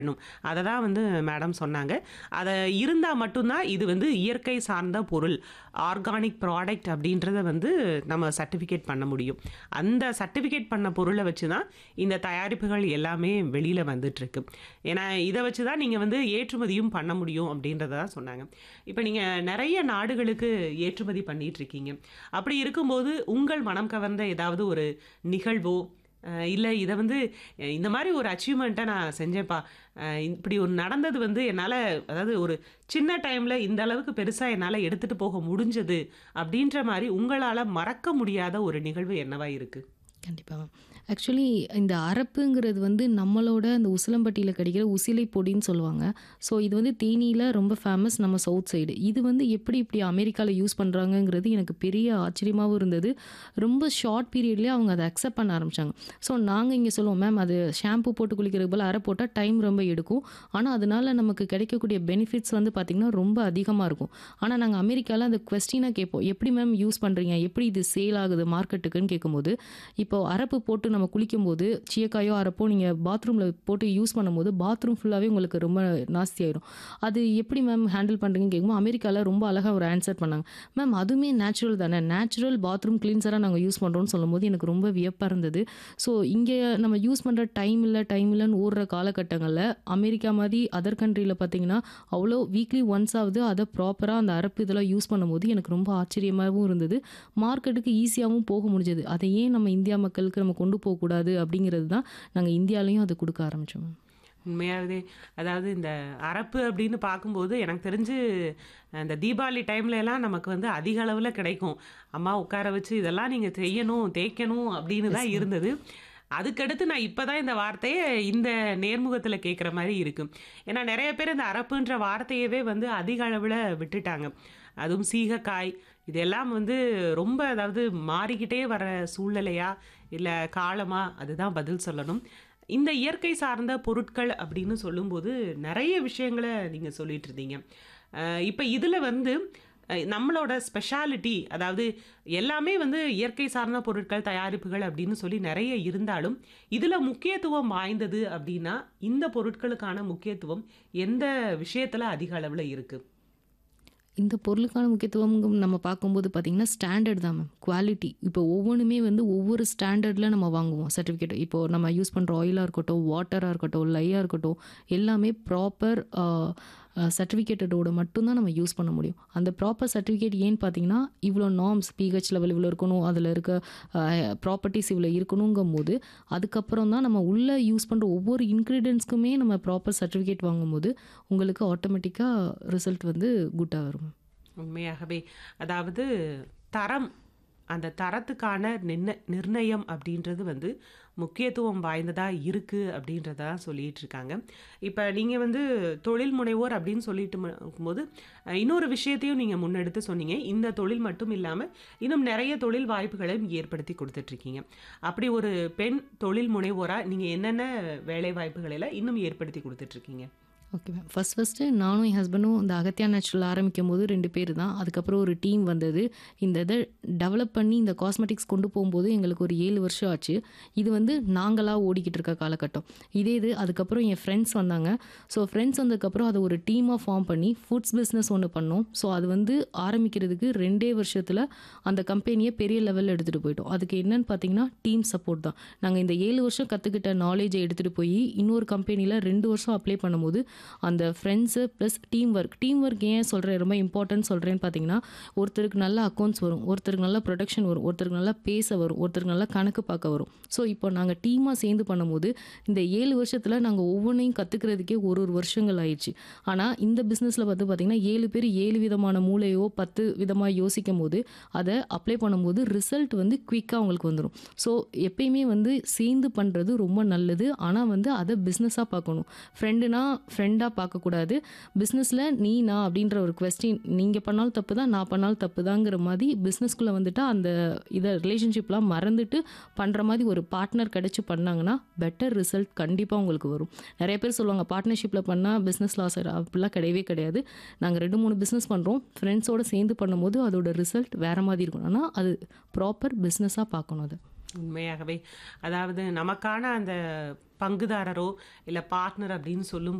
ணும். அத தான் வந்து மேடம் சொன்னாங்க. அத இருந்தா மட்டும் தான் இது வந்து இயற்கை சார்ந்த பொருள். ஆர்கானிக் ப்ராடக்ட் அப்படின்றத வந்து நம்ம சர்டிஃபிகேட் பண்ண முடியும். அந்த சர்டிஃபிகேட் பண்ண பொருள வச்சு தான் இந்த தயாரிப்புகள் எல்லாமே வெளியில வந்துட்டுருக்கு. ஏன்னா, இத வச்சு தான் நீங்க வந்து ஏற்றுமதியும் பண்ண முடியும் அப்படின்றத தான் சொன்னாங்க. இப்ப நீங்க நெறைய நாடுகளுக்கு ஏற்றுமதி பண்ணிட்டுருக்கீங்க. அப்படி இருக்கும்போது உங்கள் மனம் கவர்ந்த ஏதாவது ஒரு நிகழ்வோ, அ இல்ல இத வந்து அ இந்த மாரி ஒரு அச்சீவ்மென்ட்ட நான் செஞ்சேன்ப்பா. அ இப்படி ஒண்ணு நடந்தது வந்து என்னால அதாவது ஒரு சின்ன டைம்ல இந்த அளவுக்கு பெருசா என்னால எடுத்துட்டு போக முடிஞ்சது. அப்படின்ற மாரி உங்களால மறக்க முடியாத ஒரு நிகழ்வு என்னவா இருக்கு? கண்டிப்பா மேம். ஆக்சுவலி இந்த அரப்புங்கிறது வந்து நம்மளோட அந்த உசிலம்பட்டியில கிடைக்கிற உசிலை பொடின்னு சொல்லுவாங்க. ஸோ இது வந்து தேனியில ரொம்ப ஃபேமஸ் நம்ம சவுத் சைடு. இது வந்து எப்படி இப்படி அமெரிக்கால யூஸ் பண்றாங்கங்கிறது எனக்கு பெரிய ஆச்சரியமாவும் இருந்தது. ரொம்ப ஷார்ட் பீரியட்லயே அவங்க அத அக்செப்ட் பண்ண ஆரம்பிச்சாங்க. ஸோ நாங்க இங்க சொல்லுவோம், மேம் அது ஷாம்பு போட்டு குளிக்கிறதுக்கு பதிலா அரை போட்டா டைம் ரொம்ப எடுக்கும். ஆனா, அதனால நமக்கு கிடைக்கக்கூடிய பெனிஃபிட்ஸ் வந்து பார்த்தீங்கன்னா, ரொம்ப அதிகமா இருக்கும். ஆனா, நாங்க அமெரிக்கால அந்த கொஸ்டினா கேட்போம். எப்படி மேம் யூஸ் பண்றீங்க? எப்படி இது சேல் ஆகுது மார்க்கெட்டுக்குன்னு கேட்கும்போது, இப்போ அரப்பு போட்டு நம்ம குளிக்கும்போது, சீயக்காயோ, அரப்போ நீங்க பாத்ரூம்ல போட்டு யூஸ் பண்ணும்போது, பாத்ரூம் ஃபுல்லாவே உங்களுக்கு ரொம்ப நாஸ்தி ஆயிரும். அது எப்படி மேம் ஹேண்டில் பண்றீங்கன்னு கேட்கும்போது, அமெரிக்கால ரொம்ப அழகா ஒரு ஆன்சர் பண்ணாங்க. மேம் அதுவுமே நேச்சுரல் தானே. நேச்சுரல் பாத்ரூம் கிளீன்சரா நாங்க யூஸ் பண்றோம்னு சொல்லும்போது, எனக்கு ரொம்ப வியப்பா இருந்தது. ஸோ இங்க நம்ம யூஸ் பண்ற டைம் இல்ல, டைம் இல்லன்னு ஓடுற காலகட்டங்கள்ல, அமெரிக்கா மாரி அதர் கண்ட்ரில பார்த்தீங்கன்னா, அவ்வளோ வீக்லி ஒன்ஸ் ஆவது அத ப்ராப்பரா அந்த அரப்பு இதெல்லாம் யூஸ் பண்ணும்போது, எனக்கு ரொம்ப ஆச்சரியமாவும் இருந்தது. மார்க்கெட்டுக்கு ஈஸியாவும் போக முடிஞ்சது. அத ஏன் நம்ம இந்தியா மக்களுக்கு நம்ம கொண்டு போகக்கூடாது அப்படிங்கிறது தான் நாங்க இந்தியாலயும் அத குடுக்க ஆரம்பிச்சோம் மேம். உண்மையாவே அதாவது இந்த அரப்பு அப்படின்னு பார்க்கும்போது, எனக்கு தெரிஞ்சு இந்த தீபாவளி டைம்லலாம் நமக்கு வந்து அதிக அளவுல கிடைக்கும். அம்மா உட்கார வச்சு இதெல்லாம் நீங்க செய்யணும், தேய்க்கணும் அப்படின்னு எஸ் தான் மேம். இருந்தது. அதுக்கடுத்து நான் இப்ப தான் இந்த வார்த்தைய இந்த நேர்முகத்தில கேட்குற மாரி இருக்கு. ஏன்னா நெறைய பேர் இந்த அரப்புன்ற வார்த்தையவே வந்து அதிக அளவுல விட்டுட்டாங்க. அதுவும் சீகக்காய் இதெல்லாம் வந்து ரொம்ப அதாவது மாறிக்கிட்டே வர சூழ்நிலையா? இல்ல காலமா? அதுதான் பதில் சொல்லணும். இந்த இயற்கை சார்ந்த பொருட்கள் அப்படின்னு சொல்லும்போது, நெறைய விஷயங்கள நீங்க சொல்லிட்டு இருந்தீங்க. அ இப்ப இதுல வந்து அ நம்மளோட ஸ்பெஷாலிட்டி அதாவது எல்லாமே வந்து இயற்கை சார்ந்த பொருட்கள், தயாரிப்புகள் அப்படின்னு சொல்லி நெறைய இருந்தாலும், இதுல முக்கியத்துவம் வாய்ந்தது அப்படின்னா, இந்த பொருட்களுக்கான முக்கியத்துவம் எந்த விஷயத்துல அதிக அளவுல இருக்கு? இந்த பொருளுக்கான முக்கியத்துவம் நம்ம பார்க்கும்போது பார்த்தீங்கன்னா, ஸ்டாண்டர்ட் தான் மேம். குவாலிட்டி. இப்போ ஒவ்வொன்னுமே வந்து ஒவ்வொரு ஸ்டாண்டர்ட்ல நம்ம வாங்குவோம் சர்டிஃபிகேட். இப்போ நம்ம யூஸ் பண்ற ஆயிலா இருக்கட்டும், வாட்டரா இருக்கட்டும், லையா இருக்கட்டும், எல்லாமே ப்ராப்பர் அ அ சர்டிஃபிகேட்டடோட மட்டும் தான் நம்ம யூஸ் பண்ண முடியும். அந்த ப்ராப்பர் சர்டிஃபிகேட் ஏன்னு பார்த்தீங்கன்னா, இவ்வளோ நார்ம்ஸ் பிஹெச் லெவல் இவ்வளோ இருக்கணும். அதில இருக்க அ ப்ராப்பர்ட்டீஸ் இவ்வளோ இருக்கணுங்கும்போது, அதுக்கப்புறம் தான் நம்ம உள்ள யூஸ் பண்ற ஒவ்வொரு இன்கிரீடியன்ட்ஸ்க்குமே நம்ம ப்ராப்பர் சர்டிஃபிகேட் வாங்கும்போது, உங்களுக்கு ஆட்டோமேட்டிக்கா ரிசல்ட் வந்து குட்டா வரும் மேம். உண்மையாகவே. அதாவது தரம் அந்த தரத்துக்கான நிர்ண நிர்ணயம் அப்படின்றது வந்து முக்கியத்துவம் வாய்ந்ததா இருக்கு அப்படின்றத தான் சொல்லிட்டு இருக்காங்க. இப்ப நீங்க வந்து தொழில் முனைவோர் அப்படின்னு சொல்லிட்டு ம இருக்கும்போது, அ இன்னொரு விஷயத்தையும் நீங்க முன்னெடுத்து சொன்னீங்க. இந்த தொழில் மட்டும் இல்லாம, இன்னும் நெறைய தொழில் வாய்ப்புகளையும் ஏற்படுத்தி குடுத்துட்டுருக்கீங்க. அப்படி ஒரு பெண் தொழில் முனைவோரா நீங்க என்னென்ன வேலை வாய்ப்புகள் எல்லாம் இன்னும் ஏற்படுத்தி குடுத்துட்டுருக்கீங்க? Okay ma'am. ஃபர்ஸ்ட் ஃபர்ஸ்ட்டு நானும் என் ஹஸ்பண்டும் இந்த அகத்தியா நேச்சுரல் ஆரம்பிக்கும்போது 2 பேர் தான். அதுக்கப்புறம் ஒரு டீம் வந்தது. இந்த இத டெவலப் பண்ணி இந்த காஸ்மெட்டிக்ஸ் கொண்டு போகும்போது எங்களுக்கு ஒரு 7 வருஷம் ஆச்சு. இது வந்து நாங்களா ஓடிக்கிட்டு இருக்க காலகட்டம். இதே இது அதுக்கப்புறம் என் ஃப்ரெண்ட்ஸ் வந்தாங்க. ஸோ ஃப்ரெண்ட்ஸ் வந்ததுக்கப்புறம் அத ஒரு டீமா ஃபார்ம் பண்ணி ஃபுட்ஸ் பிசினஸ் ஒண்ணு பண்ணோம். ஸோ அது வந்து ஆரம்பிக்கிறதுக்கு 2டே வருஷத்துல அந்த கம்பெனிய பெரிய லெவல்ல எடுத்துட்டு போயிட்டோம். அதுக்கு என்னன்னு பார்த்தீங்கன்னா, டீம் சப்போர்ட் தான். நாங்க இந்த 7 வருஷம் கத்துக்கிட்ட நாலேட்ஜ எடுத்துட்டு போயி, இன்னொரு கம்பெனில 2 வருஷம் அப்ளை பண்ணும்போது, அந்த friends plus team work. Team work ஏன் சொல்றேன் ரொம்ப இம்பார்ட்டன்ட் சொல்றேன்னு பார்த்தீங்கன்னா, ஒருத்தருக்கு நல்ல அக்கவுண்ட்ஸ் வரும். ஒருத்தருக்கு நல்ல ப்ரொடக்ஷன் வரும். ஒருத்தருக்கு நல்லா பேச வரும். ஒருத்தருக்கு நல்லா கணக்கு பார்க்க வரும். ஸோ இப்போ நாங்க டீமா சேர்ந்து பண்ணும்போது, இந்த 7 வருஷத்துல நாங்க ஒவ்வொன்னையும் கத்துக்கிறதுக்கே ஒரு ஒரு வருஷங்கள் ஆயிருச்சு. ஆனா இந்த பிசினஸ்ல வந்து பார்த்தீங்கன்னா, 7 பேர் 7 விதமான மூளையோ, 10 விதமா யோசிக்கும்போது, அத அப்ளை பண்ணும்போது ரிசல்ட் வந்து குயிக்கா உங்களுக்கு வந்துரும். ஸோ எப்பயுமே வந்து சேர்ந்து பண்றது ரொம்ப நல்லது. ஆனா வந்து அத பிசினஸா பார்க்கணும். ஃப்ரெண்டுனா ஃப்ரெண்டா பார்க்கக்கூடாது. பிசினஸ்ல நீ, நான் அப்படின்ற ஒரு கொஸ்டின் நீங்க பண்ணாலும் தப்பு தான், நான் பண்ணாலும் தப்பு தாங்கிற மாரி பிசினஸ்குள்ள வந்துட்டா அந்த இத ரிலேஷன்ஷிப்லாம் மறந்துட்டு பண்ற மாரி ஒரு பார்ட்னர் கிடைச்சு பண்ணாங்கன்னா, பெட்டர் ரிசல்ட் கண்டிப்பா உங்களுக்கு வரும். நெறைய பேர் சொல்லுவாங்க, பார்ட்னர்ஷிப்ல பண்ணா பிசினஸ் லாஸ் ஆயிரும். அப்படிலாம் கிடையவே கிடையாது. நாங்க 2, 3 பிசினஸ் பண்றோம். ஃப்ரெண்ட்ஸோட சேர்ந்து பண்ணும்போது அதோட ரிசல்ட் வேற மாரி இருக்கும். ஆனா அது ப்ராப்பர் பிசினஸா பார்க்கணும் அத. உண்மையாகவே. அதாவது நமக்கான அந்த பங்குதாரரோ, இல்ல பார்ட்னர் அப்படின்னு சொல்லும்